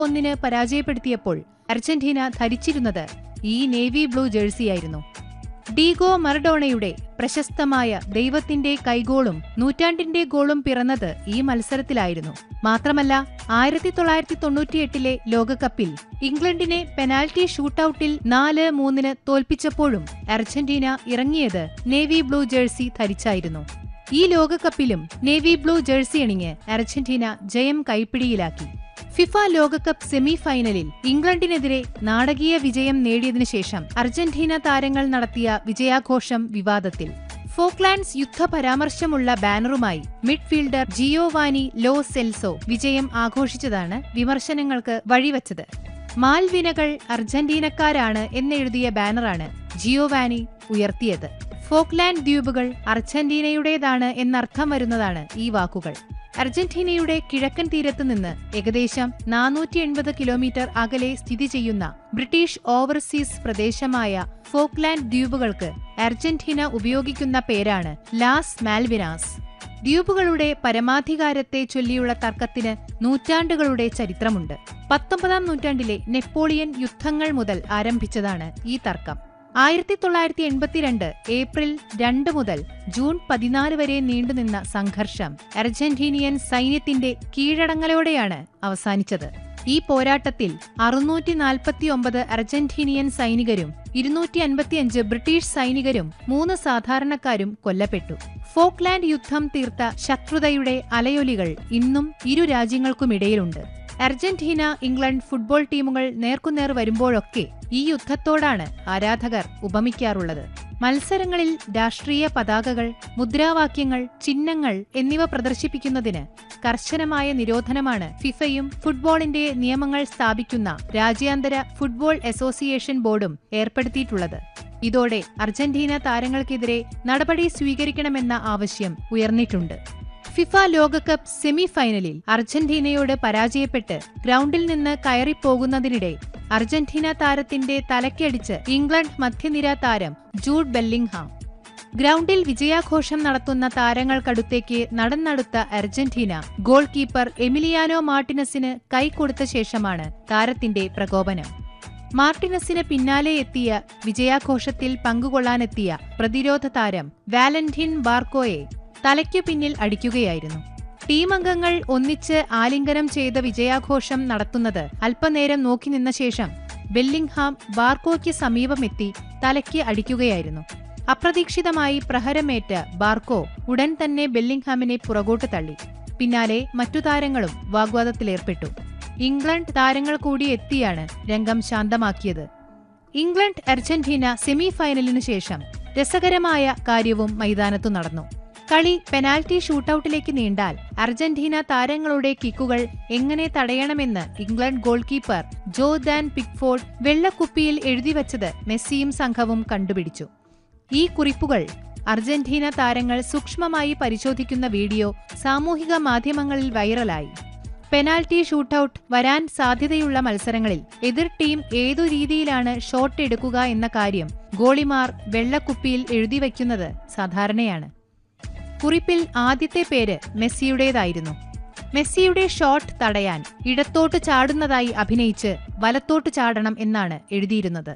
ഒന്നിന് പരാജയപ്പെടുത്തിയപ്പോൾ അർജന്റീന ധരിച്ചിരുന്നത് ഈ നേവി ബ്ലൂ ജേഴ്സിയായിരുന്നു ഡീഗോ മറഡോണയുടെ പ്രശസ്തമായ ദൈവത്തിന്റെ കൈഗോളും നൂറ്റാണ്ടിന്റെ ഗോളും പിറന്നത് ഈ മത്സരത്തിലായിരുന്നു മാത്രമല്ല ആയിരത്തി തൊള്ളായിരത്തി തൊണ്ണൂറ്റിയെട്ടിലെ ലോകകപ്പിൽ ഇംഗ്ലണ്ടിനെ പെനാൽറ്റി ഷൂട്ടൌട്ടിൽ നാല് മൂന്നിന് തോൽപ്പിച്ചപ്പോഴും അർജന്റീന ഇറങ്ങിയത് നേവി ബ്ലൂ ജേഴ്സി ധരിച്ചായിരുന്നു ഈ ലോകകപ്പിലും നേവി ബ്ലൂ ജേഴ്സി അണിഞ്ഞ് അർജന്റീന ജയം കൈപ്പിടിയിലാക്കി ഫിഫ ലോകകപ്പ് സെമി ഫൈനലിൽ ഇംഗ്ലണ്ടിനെതിരെ നാടകീയ വിജയം നേടിയതിനു ശേഷം അർജന്റീന താരങ്ങൾ നടത്തിയ വിജയാഘോഷം വിവാദത്തിൽ ഫോക്ലാൻഡ്സ് യുദ്ധ പരാമർശമുള്ള ബാനറുമായി മിഡ്ഫീൽഡർ ജിയോവാനി ലോ സെൽസോ വിജയം ആഘോഷിച്ചതാണ് വിമർശനങ്ങൾക്ക് വഴിവച്ചത് മാൽവിനകൾ അർജന്റീനക്കാരാണ് എന്നെഴുതിയ ബാനറാണ് ജിയോവാനി ഉയർത്തിയത് ഫോക്ലാൻഡ് ദ്വീപുകൾ അർജന്റീനയുടേതാണ് എന്നർത്ഥം വരുന്നതാണ് ഈ വാക്കുകൾ അർജന്റീനയുടെ കിഴക്കൻ തീരത്ത് നിന്ന് ഏകദേശം നാനൂറ്റി എൺപത് കിലോമീറ്റർ അകലെ സ്ഥിതി ചെയ്യുന്ന ബ്രിട്ടീഷ് ഓവർസീസ് പ്രദേശമായ ഫോക്ലാൻഡ് ദ്വീപുകൾക്ക് അർജന്റീന ഉപയോഗിക്കുന്ന പേരാണ് ലാസ് മാൽവിനാസ് ദ്വീപുകളുടെ പരമാധികാരത്തെ ചൊല്ലിയുള്ള തർക്കത്തിന് നൂറ്റാണ്ടുകളുടെ ചരിത്രമുണ്ട് പത്തൊമ്പതാം നൂറ്റാണ്ടിലെ നെപ്പോളിയൻ യുദ്ധങ്ങൾ മുതൽ ആരംഭിച്ചതാണ് ഈ തർക്കം ആയിരത്തി തൊള്ളായിരത്തി എൺപത്തിരണ്ട് ഏപ്രിൽ രണ്ട് മുതൽ ജൂൺ പതിനാല് വരെ നീണ്ടുനിന്ന സംഘർഷം അർജന്റീനിയൻ സൈന്യത്തിന്റെ കീഴടങ്ങലോടെയാണ് അവസാനിച്ചത് ഈ പോരാട്ടത്തിൽ അറുന്നൂറ്റി നാൽപ്പത്തിയൊമ്പത് അർജന്റീനിയൻ സൈനികരും ഇരുന്നൂറ്റി അൻപത്തിയഞ്ച് ബ്രിട്ടീഷ് സൈനികരും മൂന്ന് സാധാരണക്കാരും കൊല്ലപ്പെട്ടു ഫോക്ലാൻഡ് യുദ്ധം തീർത്ത ശത്രുതയുടെ അലയൊലികൾ ഇന്നും ഇരു രാജ്യങ്ങൾക്കുമിടയിലുണ്ട് അർജന്റീന ഇംഗ്ലണ്ട് ഫുട്ബോൾ ടീമുകൾ നേർക്കുനേർ വരുമ്പോഴൊക്കെ ഈ യുദ്ധത്തോടാണ് ആരാധകർ ഉപമിക്കാറുള്ളത് മത്സരങ്ങളിൽ രാഷ്ട്രീയ പതാകകൾ മുദ്രാവാക്യങ്ങൾ ചിഹ്നങ്ങൾ എന്നിവ പ്രദർശിപ്പിക്കുന്നതിന് കർശനമായ നിരോധനമാണ് ഫിഫയും ഫുട്ബോളിന്റെ നിയമങ്ങൾ സ്ഥാപിക്കുന്ന രാജ്യാന്തര ഫുട്ബോൾ അസോസിയേഷൻ ബോർഡും ഏർപ്പെടുത്തിയിട്ടുള്ളത് ഇതോടെ അർജന്റീന താരങ്ങൾക്കെതിരെ നടപടി സ്വീകരിക്കണമെന്ന ആവശ്യം ഉയർന്നിട്ടുണ്ട് ഫിഫ ലോകകപ്പ് സെമി ഫൈനലിൽ അർജന്റീനയോട് പരാജയപ്പെട്ട് ഗ്രൗണ്ടിൽ നിന്ന് കയറിപ്പോകുന്നതിനിടെ അർജന്റീന താരത്തിന്റെ തലക്കടിച്ച് ഇംഗ്ലണ്ട് മധ്യനിര താരം ജൂഡ് ബെല്ലിംഗ്ഹാം ഗ്രൗണ്ടിൽ വിജയാഘോഷം നടത്തുന്ന താരങ്ങൾക്കടുത്തേക്ക് നടന്നടുത്ത അർജന്റീന ഗോൾ കീപ്പർ എമിലിയാനോ മാർട്ടിനസിന് കൈകൊടുത്ത ശേഷമാണ് താരത്തിന്റെ പ്രകോപനം മാർട്ടിനസിന് പിന്നാലെ എത്തിയ വിജയാഘോഷത്തിൽ പങ്കുകൊള്ളാനെത്തിയ പ്രതിരോധ താരം വാലന്റിൻ ബാർക്കോയെ തലയ്ക്കു പിന്നിൽ അടിക്കുകയായിരുന്നു ടീം അംഗങ്ങൾ ഒന്നിച്ച് ആലിംഗനം ചെയ്ത വിജയാഘോഷം നടത്തുന്നത് അല്പനേരം നോക്കി നിന്ന ശേഷം ബെല്ലിംഗ്ഹാം ബാർക്കോയ്ക്ക് സമീപമെത്തി തലയ്ക്ക് അടിക്കുകയായിരുന്നു അപ്രതീക്ഷിതമായി പ്രഹരമേറ്റ ബാർക്കോ ഉടൻ തന്നെ ബെല്ലിംഗ്ഹാമിനെ പുറകോട്ട് തള്ളി പിന്നാലെ മറ്റു താരങ്ങളും വാഗ്വാദത്തിലേർപ്പെട്ടു ഇംഗ്ലണ്ട് താരങ്ങൾ കൂടി എത്തിയാണ് രംഗം ശാന്തമാക്കിയത് ഇംഗ്ലണ്ട് അർജന്റീന സെമി ഫൈനലിനു ശേഷം രസകരമായ കാര്യവും മൈതാനത്തു നടന്നു കളി പെനാൽറ്റി ഷൂട്ടൌട്ടിലേക്ക് നീണ്ടാൽ അർജന്റീന താരങ്ങളുടെ കിക്കുകൾ എങ്ങനെ തടയണമെന്ന് England goalkeeper Jordan Pickford വെള്ളക്കുപ്പിയിൽ എഴുതിവച്ചത് മെസ്സിയും സംഘവും കണ്ടുപിടിച്ചു ഈ കുറിപ്പുകൾ അർജന്റീന താരങ്ങൾ സൂക്ഷ്മമായി പരിശോധിക്കുന്ന വീഡിയോ സാമൂഹിക മാധ്യമങ്ങളിൽ വൈറലായി പെനാൽറ്റി ഷൂട്ടൌട്ട് വരാൻ സാധ്യതയുള്ള മത്സരങ്ങളിൽ എതിർ ടീം ഏതു രീതിയിലാണ് ഷോട്ട് എടുക്കുക എന്ന കാര്യം ഗോളിമാർ വെള്ളക്കുപ്പിയിൽ എഴുതിവയ്ക്കുന്നത് സാധാരണയാണ് കുറിപ്പിൽ ആദ്യത്തെ പേര് മെസ്സിയുടേതായിരുന്നു മെസ്സിയുടെ ഷോട്ട് തടയാൻ ഇടത്തോട്ട് ചാടുന്നതായി അഭിനയിച്ച് വലത്തോട്ട് ചാടണം എന്നാണ് എഴുതിയിരുന്നത്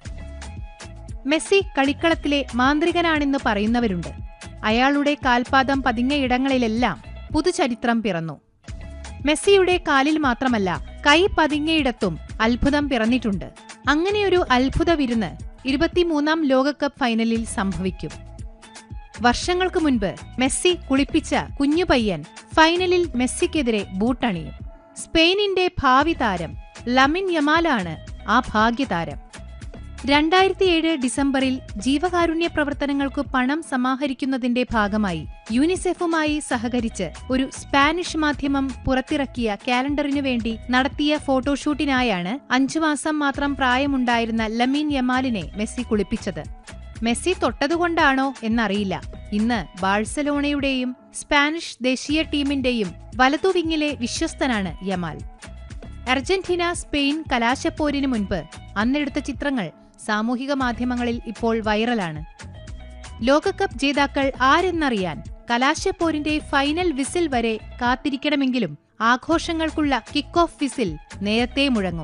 മെസ്സി കളിക്കളത്തിലെ മാന്ത്രികനാണെന്ന് പറയുന്നവരുണ്ട് അയാളുടെ കാൽപാദം പതിഞ്ഞ ഇടങ്ങളിലെല്ലാം പുതുചരിത്രം പിറന്നു മെസ്സിയുടെ കാലിൽ മാത്രമല്ല കൈ പതിഞ്ഞയിടത്തും അത്ഭുതം പിറന്നിട്ടുണ്ട് അങ്ങനെയൊരു അത്ഭുത വിരുന്ന് ഇരുപത്തിമൂന്നാം ലോകകപ്പ് ഫൈനലിൽ സംഭവിക്കും വർഷങ്ങൾക്ക് മുൻപ് മെസ്സി കുളിപ്പിച്ച കുഞ്ഞു പയ്യൻ ഫൈനലിൽ മെസ്സിക്കെതിരെ ബൂട്ടണിയും സ്പെയിനിന്റെ ഭാവി താരം ലമിൻ യമാലാണ് ആ ഭാഗ്യതാരം രണ്ടായിരത്തിയേഴ് ഡിസംബറിൽ ജീവകാരുണ്യ പ്രവർത്തനങ്ങൾക്ക് പണം സമാഹരിക്കുന്നതിന്റെ ഭാഗമായി യൂണിസെഫുമായി സഹകരിച്ച് ഒരു സ്പാനിഷ് മാധ്യമം പുറത്തിറക്കിയ കാലണ്ടറിനു വേണ്ടി നടത്തിയ ഫോട്ടോഷൂട്ടിനായാണ് അഞ്ചു മാസം മാത്രം പ്രായമുണ്ടായിരുന്ന ലമീൻ യമാലിനെ മെസ്സി കുളിപ്പിച്ചത് മെസ്സി തൊട്ടതുകൊണ്ടാണോ എന്നറിയില്ല ഇന്ന് ബാഴ്സലോണയുടെയും സ്പാനിഷ് ദേശീയ ടീമിന്റെയും വലതുവിങ്ങിലെ വിശ്വസ്തനാണ് യമാൽ അർജന്റീന സ്പെയിൻ കലാശപ്പോരിന് മുൻപ് അന്നെടുത്ത ചിത്രങ്ങൾ സാമൂഹിക മാധ്യമങ്ങളിൽ ഇപ്പോൾ വൈറലാണ് ലോകകപ്പ് ജേതാക്കൾ ആരെന്നറിയാൻ കലാശപ്പോരിന്റെ ഫൈനൽ വിസിൽ വരെ കാത്തിരിക്കണമെങ്കിലും ആഘോഷങ്ങൾക്കുള്ള കിക്ക് ഓഫ് വിസിൽ നേരത്തെ മുഴങ്ങും